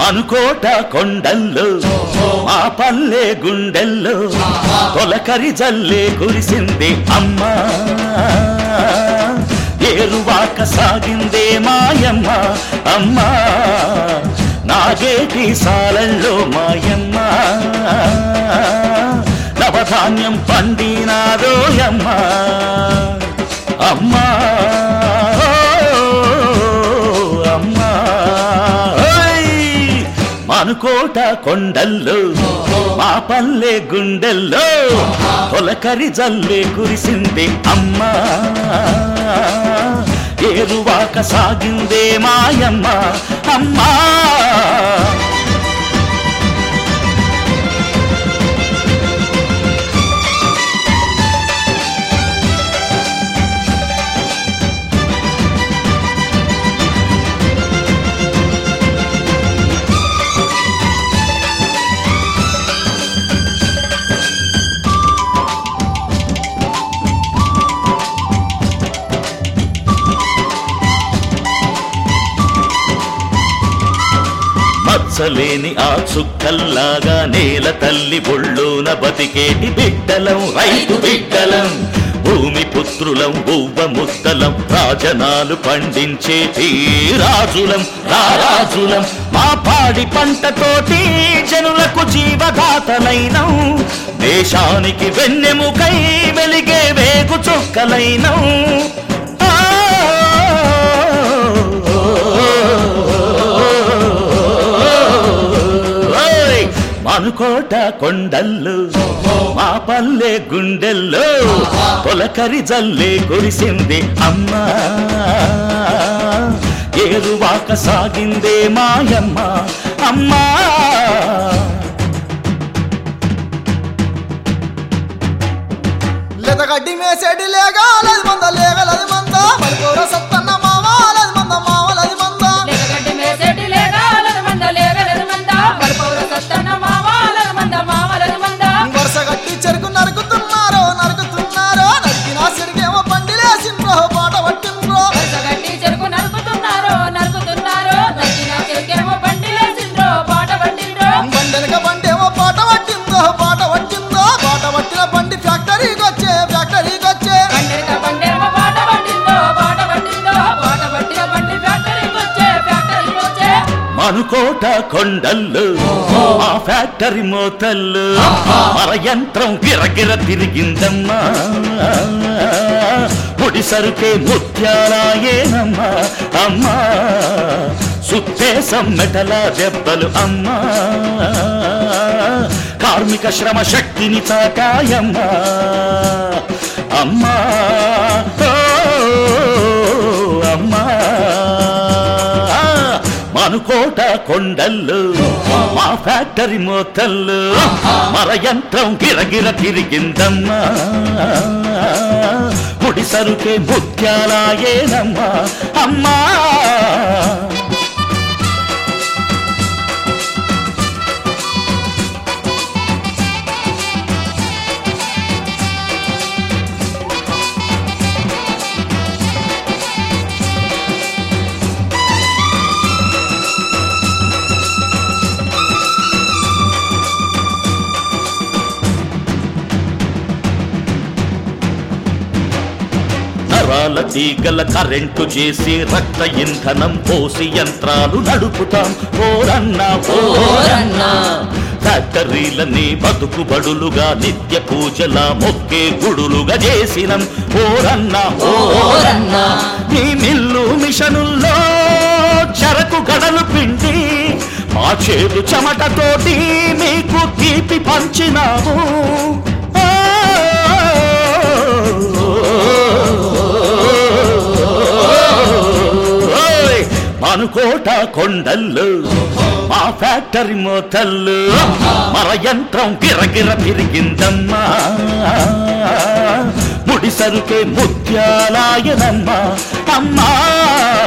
మనుకోట కొండల్లో మా పల్లె గుండెల్లో తొలకరి జల్లే కురిసింది అమ్మా ఏరువాక సాగిందే మాయమ్మ అమ్మా నాగేటి సాలల్లో మాయమ్మ నవధాన్యం పండినాదోయమ్మ అమ్మా అమ్మా ఓయ్! మనుకోట కొండల్లో మా పల్లె గుండెల్లో తొలకరి జల్లే కురిసింది అమ్మా ఏరువాక సాగిందే మాయమ్మ అమ్మా మచ్చలేని ఆ చుక్కల్లాగా నేల తల్లి ఒళ్ళోన బతికేటి బిడ్డలం రైతు బిడ్డలం భూమి పుత్రులం బువ్వ ముద్దలం రాజనాలు పండించేటి రాజులం రారాజులం మా పాడి పంటతోటి జనులకు జీవదాతలైనం దేశానికి వెన్నెముకై వెలిగే వేగు చుక్కలైనం ఓయ్! మనుకోట కొండల్లో మా పల్లె గుండెల్లో తొలకరి జల్లే కురిసింది అమ్మా ఏరువాక సాగిందే మాయమ్మ అమ్మా లెదగడ్డి మేసేటి లేగాలది మంద లేగలది మంద మలికూర సత్తన్న మావాలది మంద మావలది మంద లేగగడ్డి మేసేటి లేగాలది మంద లేగలది మంద పలుపౌర సత్తన్న మావాలది మంద మావలది మంద వరుస గట్టి చెరుకు నరుకుతున్నారో నరుకుతున్నారో నరికినా సిరిగేమో పండిలేసిండ్రో పాట పట్టిండ్రో వరుసగట్టి చెరుకు నరుకుతున్నారో నరుకుతున్నారో నచ్చిన చెరుకేమో బండిలేసిండ్రో పాట పట్టిండ్రో బండెనక బండేమో పాట పట్టిందో పాట పట్టిందో పాట పట్టిన బండి ఫ్యాక్టరీకి వచ్చే ఫ్యాక్టరీకి వచ్చే బండిక బండేమో పాట పట్టిందో పాట పట్టిందో పాట పట్టిన బండి ఫ్యాక్టరీకి వచ్చే ఫ్యాక్టరీకి వచ్చే మనుకోట కొండల్లో మా ఫ్యాక్టరీ మోతల్లో మర యంత్రం గిరగిర తిరిగిందమ్మా ముడి సరుకే ముత్యాలాయేనమ్మా అమ్మా సుత్తే సమ్మెటల దెబ్బలు అమ్మా కార్మిక శ్రమ శక్తిని చాటాయమ్మా అమ్మా ఓ, అమ్మా మనుకోట కొండల్లో మా ఫ్యాక్టరీ మోతల్లో మర యంత్రం గిరగిర తిరిగిందమ్మా ముడి సరుకే ముత్యాలాయేనమ్మా అమ్మా నరాల తీగల కరెంటు చేసి రక్త ఇంధనం పోసి యంత్రాలు నడుపుతాం ఓరన్నా ఓరన్నా ఫ్యాక్టరీలని బతుకు బడులుగా నిత్య పూజల మొక్కే గుడులుగా చేసినం ఓరన్నా ఓరన్నా ఈ మిల్లు మిషనుల్లో చెరకు గడలు పిండి మా చేదు చెమటతోటి మీకు తీపి పంచినాము ఓయ్! మనుకోట కొండల్లో మా ఫ్యాక్టరీ మోతల్లో మర యంత్రం గిరగిర తిరిగిందమ్మా ముడి సరుకే ముత్యాలాయనమ్మా అమ్మా